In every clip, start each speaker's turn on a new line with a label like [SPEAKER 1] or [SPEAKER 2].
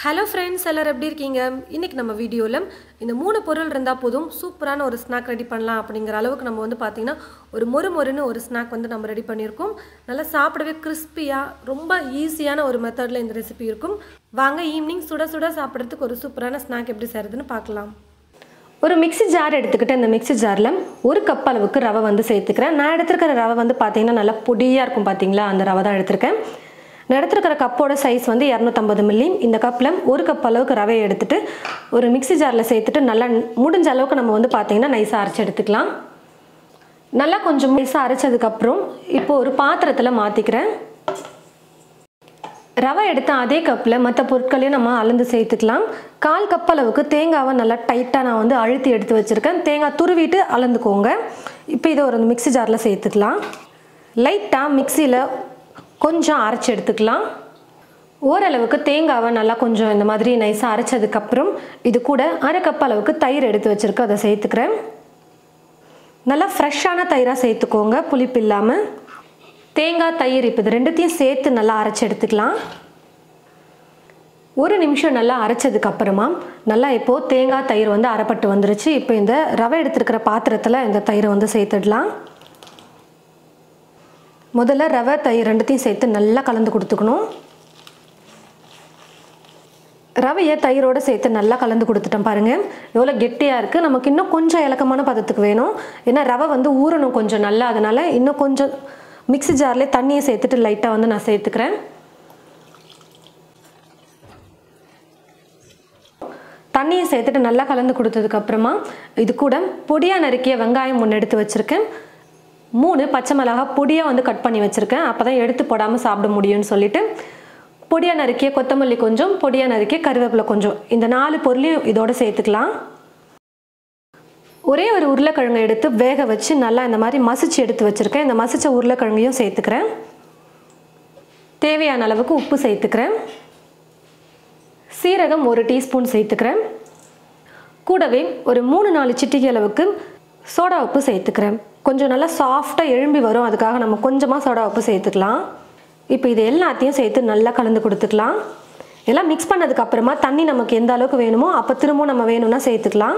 [SPEAKER 1] hello friends எல்லோரும் எப்படி இருக்கீங்க இன்றைக்கி நம்ம வீடியோவில் இந்த மூணு பொருள் இருந்தால் போதும் சூப்பரான ஒரு ஸ்நாக் ரெடி பண்ணலாம் அப்படிங்கிற அளவுக்கு நம்ம வந்து பார்த்திங்கன்னா ஒரு மொறு மொறுன்னு ஒரு ஸ்நாக் வந்து நம்ம ரெடி பண்ணியிருக்கோம் நல்லா சாப்பிடவே கிறிஸ்பியாக ரொம்ப ஈஸியான ஒரு மெத்தடில் இந்த ரெசிபி இருக்கும் வாங்க ஈவினிங் சுட சுட சாப்பிட்றதுக்கு ஒரு சூப்பரான ஸ்நாக் எப்படி செய்கிறதுன்னு பார்க்கலாம் ஒரு மிக்ஸி ஜார் எடுத்துக்கிட்டு இந்த மிக்ஸி ஜாரில் ஒரு கப் அளவுக்கு ரவை வந்து சேர்த்துக்கிறேன் நான் எடுத்துருக்கிற ரவை வந்து பார்த்தீங்கன்னா நல்லா பொடியாக இருக்கும் பார்த்தீங்களா அந்த ரவை தான் எடுத்திருக்கேன் நான் எடுத்துருக்கிற கப்போட சைஸ் வந்து இரநூத்தம்பது மில்லி இந்த கப்பில் ஒரு கப் அளவுக்கு ரவையை எடுத்துட்டு ஒரு மிக்ஸி ஜாரில் சேர்த்துட்டு நல்லா முடிஞ்ச அளவுக்கு நம்ம வந்து பார்த்தீங்கன்னா நைஸாக அரைச்சி எடுத்துக்கலாம் நல்லா கொஞ்சம் நைஸாக அரைச்சதுக்கப்புறம் இப்போ ஒரு பாத்திரத்தில் மாற்றிக்கிறேன் ரவை எடுத்த அதே கப்பில் மற்ற பொருட்களையும் நம்ம அளந்து சேர்த்துக்கலாம் கால் கப் அளவுக்கு தேங்காவை நல்லா டைட்டாக நான் வந்து அழுத்தி எடுத்து வச்சுருக்கேன் தேங்காய் துருவிட்டு அளந்துக்கோங்க இப்போ இதை ஒரு மிக்ஸி ஜாரில் சேர்த்துக்கலாம் லைட்டாக மிக்சியில் கொஞ்சம் அரைச்சி எடுத்துக்கலாம் ஓரளவுக்கு தேங்காவை நல்லா கொஞ்சம் இந்த மாதிரி நைஸாக அரைச்சதுக்கப்புறம் இது கூட அரை கப் அளவுக்கு தயிர் எடுத்து வச்சுருக்கேன் அதை சேர்த்துக்கிறேன் நல்லா ஃப்ரெஷ்ஷான தயிராக சேர்த்துக்கோங்க புளிப்பு இல்லாமல் தேங்காய் தயிர் இப்போ இது ரெண்டுத்தையும் சேர்த்து நல்லா அரைச்சி எடுத்துக்கலாம் ஒரு நிமிஷம் நல்லா அரைச்சதுக்கு அப்புறமா நல்லா இப்போது தேங்காய் தயிர் வந்து அரைப்பட்டு வந்துருச்சு இப்போ இந்த ரவை எடுத்துருக்கிற பாத்திரத்தில் இந்த தயிரை வந்து சேர்த்துடலாம் முதல்ல ரவை தயிர் ரெண்டுத்தையும் சேர்த்து நல்லா கலந்து கொடுத்துக்கணும் ரவையை தயிரோடு சேர்த்து நல்லா கலந்து கொடுத்துட்டேன் பாருங்கள் எவ்வளோ கெட்டியாக இருக்குது நமக்கு இன்னும் கொஞ்சம் இலக்கமான பதத்துக்கு வேணும் ஏன்னா ரவை வந்து ஊறணும் கொஞ்சம் நல்லா அதனால் இன்னும் கொஞ்சம் மிக்ஸி ஜார்லேயே தண்ணியை சேர்த்துட்டு லைட்டாக வந்து நான் சேர்த்துக்கிறேன் தண்ணியை சேர்த்துட்டு நல்லா கலந்து கொடுத்ததுக்கப்புறமா இது கூட பொடியாக நறுக்கிய வெங்காயம் ஒன்று எடுத்து வச்சுருக்கேன் மூணு பச்சை மிளகா பொடியாக வந்து கட் பண்ணி வச்சுருக்கேன் அப்போ தான் எடுத்து போடாமல் சாப்பிட முடியும்னு சொல்லிட்டு பொடியாக நறுக்கிய கொத்தமல்லி கொஞ்சம் பொடியாக நறுக்கிய கருவேப்பிலை கொஞ்சம் இந்த நாலு பொருளையும் இதோடு சேர்த்துக்கலாம் ஒரே ஒரு உருளைக்கிழங்கை எடுத்து வேக வச்சு நல்லா இந்த மாதிரி மசிச்சு எடுத்து வச்சுருக்கேன் இந்த மசிச்ச உருளைக்கிழங்கையும் சேர்த்துக்கிறேன் தேவையான அளவுக்கு உப்பு சேர்த்துக்கிறேன் சீரகம் ஒரு டீஸ்பூன் சேர்த்துக்கிறேன் கூடவே ஒரு மூணு நாலு சிட்டிகை அளவுக்கு சோடா உப்பு சேர்த்துக்கிறேன் கொஞ்சம் நல்லா சாஃப்டாக எழும்பி வரும் அதுக்காக நம்ம கொஞ்சமாக சோடா உப்பு சேர்த்துக்கலாம் இப்போ இது எல்லாத்தையும் சேர்த்து நல்லா கலந்து கொடுத்துக்கலாம் எல்லாம் மிக்ஸ் பண்ணதுக்கு அப்புறமா தண்ணி நமக்கு எந்த அளவுக்கு வேணுமோ அப்போ திரும்பவும் நம்ம வேணும்னா சேர்த்துக்கலாம்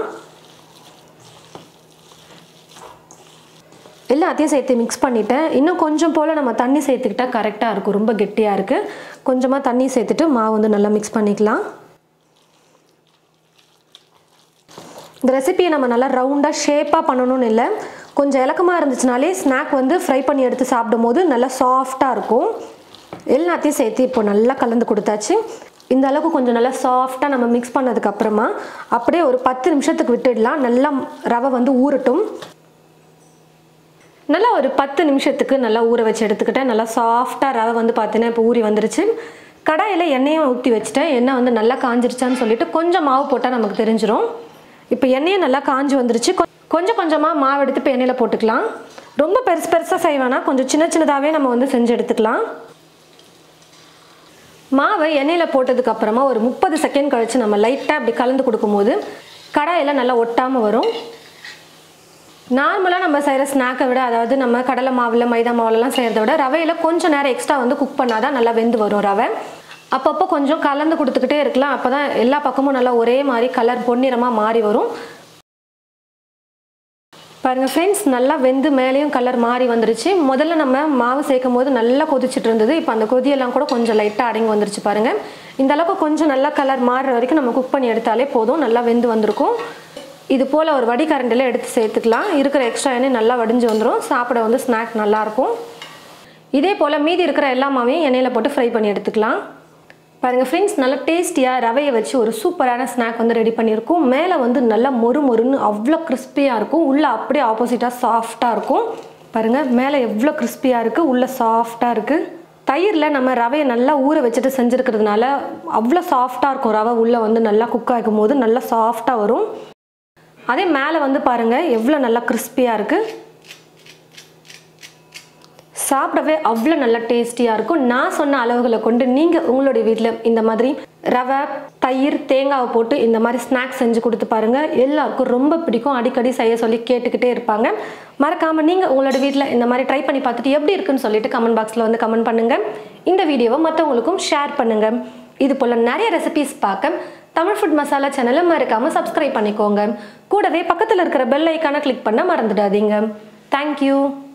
[SPEAKER 1] எல்லாத்தையும் சேர்த்து மிக்ஸ் பண்ணிவிட்டேன் இன்னும் கொஞ்சம் போல் நம்ம தண்ணி சேர்த்துக்கிட்டால் கரெக்டாக இருக்கும் ரொம்ப கெட்டியாக இருக்குது கொஞ்சமாக தண்ணி சேர்த்துட்டு மாவு வந்து நல்லா மிக்ஸ் பண்ணிக்கலாம் இந்த ரெசிபியை நம்ம நல்லா ரவுண்டாக ஷேப்பாக பண்ணணும்னு இல்லை கொஞ்சம் இலக்கமாக இருந்துச்சுனாலே ஸ்நாக் வந்து ஃப்ரை பண்ணி எடுத்து சாப்பிடும் போது நல்லா சாஃப்டாக இருக்கும் எல்லாத்தையும் சேர்த்து இப்போ நல்லா கலந்து கொடுத்தாச்சு இந்த அளவுக்கு கொஞ்சம் நல்லா சாஃப்டாக நம்ம மிக்ஸ் பண்ணதுக்கப்புறமா அப்படியே ஒரு பத்து நிமிஷத்துக்கு விட்டுடலாம் நல்லா ரவை வந்து ஊறட்டும் நல்லா ஒரு பத்து நிமிஷத்துக்கு நல்லா ஊற வச்சு எடுத்துக்கிட்டேன் நல்லா சாஃப்டாக ரவை வந்து பார்த்தீங்கன்னா இப்போ ஊறி வந்துருச்சு கடாயில் எண்ணெயும் ஊற்றி வச்சுட்டேன் எண்ணெய் வந்து நல்லா காஞ்சிருச்சான்னு சொல்லிட்டு கொஞ்சம் மாவு போட்டால் நமக்கு தெரிஞ்சிடும் இப்போ எண்ணெயும் நல்லா காஞ்சி வந்துருச்சு கொஞ்சம் கொஞ்சமாக மாவு எடுத்து இப்போ எண்ணெயில் போட்டுக்கலாம் ரொம்ப பெருசு பெருசாக செய்வேனா கொஞ்சம் சின்ன சின்னதாகவே நம்ம வந்து செஞ்சு எடுத்துக்கலாம் மாவை எண்ணெயில் போட்டதுக்கு அப்புறமா ஒரு முப்பது செகண்ட் கழித்து நம்ம லைட்டாக அப்படி கலந்து கொடுக்கும்போது கடாயில் நல்லா ஒட்டாமல் வரும் நார்மலாக நம்ம செய்கிற ஸ்நாக்கை விட அதாவது நம்ம கடலை மாவில் மைதா மாவுலலாம் செய்கிறத விட ரவையில் கொஞ்சம் நேரம் எக்ஸ்ட்ரா வந்து குக் பண்ணால் தான் நல்லா வெந்து வரும் ரவை அப்பப்போ கொஞ்சம் கலந்து கொடுத்துக்கிட்டே இருக்கலாம் அப்போ தான் எல்லா பக்கமும் நல்லா ஒரே மாதிரி கலர் பொன்னிறமாக மாறி வரும் பாருங்கள் ஃப்ரெண்ட்ஸ் நல்லா வெந்து மேலேயும் கலர் மாறி வந்துருச்சு முதல்ல நம்ம மாவு சேர்க்கும் போது நல்லா கொதிச்சுட்டு இருந்தது இப்போ அந்த கொதியெல்லாம் கூட கொஞ்சம் லைட்டாக அடங்கி வந்துருச்சு பாருங்கள் இந்த அளவுக்கு கொஞ்சம் நல்லா கலர் மாறுற வரைக்கும் நம்ம குக் பண்ணி எடுத்தாலே போதும் நல்லா வெந்து வந்திருக்கும் இது போல் ஒரு வடிகரண்டில் எடுத்து சேர்த்துக்கலாம் இருக்கிற எக்ஸ்ட்ரா எண்ணெய் நல்லா வடிஞ்சு வந்துடும் சாப்பிட வந்து ஸ்நாக் நல்லாயிருக்கும் இதே போல் மீதி இருக்கிற எல்லா மாவையும் எண்ணெயில் போட்டு ஃப்ரை பண்ணி எடுத்துக்கலாம் பாருங்கள் ஃப்ரெண்ட்ஸ் நல்லா டேஸ்டியாக ரவையை வச்சு ஒரு சூப்பரான ஸ்நாக் வந்து ரெடி பண்ணியிருக்கோம் மேலே வந்து நல்லா மொறு மொறுன்னு அவ்வளோ கிறிஸ்பியாக இருக்கும் உள்ளே அப்படியே ஆப்போசிட்டாக சாஃப்டாக இருக்கும் பாருங்கள் மேலே எவ்வளோ கிறிஸ்பியாக இருக்குது உள்ளே சாஃப்டாக இருக்குது தயிரில் நம்ம ரவையை நல்லா ஊற வச்சுட்டு செஞ்சுருக்கிறதுனால அவ்வளோ சாஃப்டாக இருக்கும் ரவை உள்ளே வந்து நல்லா குக் ஆகும் போது நல்லா சாஃப்டாக வரும் அதே மேலே வந்து பாருங்கள் எவ்வளோ நல்லா கிறிஸ்பியாக இருக்குது சாப்பிடவே அவ்வளோ நல்லா டேஸ்டியாக இருக்கும் நான் சொன்ன அளவுகளை கொண்டு நீங்கள் உங்களுடைய வீட்டில் இந்த மாதிரி ரவை தயிர் தேங்காவை போட்டு இந்த மாதிரி ஸ்நாக்ஸ் செஞ்சு கொடுத்து பாருங்கள் எல்லாருக்கும் ரொம்ப பிடிக்கும் அடிக்கடி செய்ய சொல்லி கேட்டுக்கிட்டே இருப்பாங்க மறக்காமல் நீங்கள் உங்களோட வீட்டில் இந்த மாதிரி ட்ரை பண்ணி பார்த்துட்டு எப்படி இருக்குன்னு சொல்லிட்டு கமெண்ட் பாக்ஸில் வந்து கமெண்ட் பண்ணுங்கள் இந்த வீடியோவை மற்றவங்களுக்கும் ஷேர் பண்ணுங்கள் இது போல் நிறைய ரெசிபிஸ் பார்க்க தமிழ் ஃபுட் மசாலா சேனலை மறக்காமல் சப்ஸ்கிரைப் பண்ணிக்கோங்க கூடவே பக்கத்தில் இருக்கிற பெல் ஐக்கானை கிளிக் பண்ண மறந்துடாதீங்க தேங்க்யூ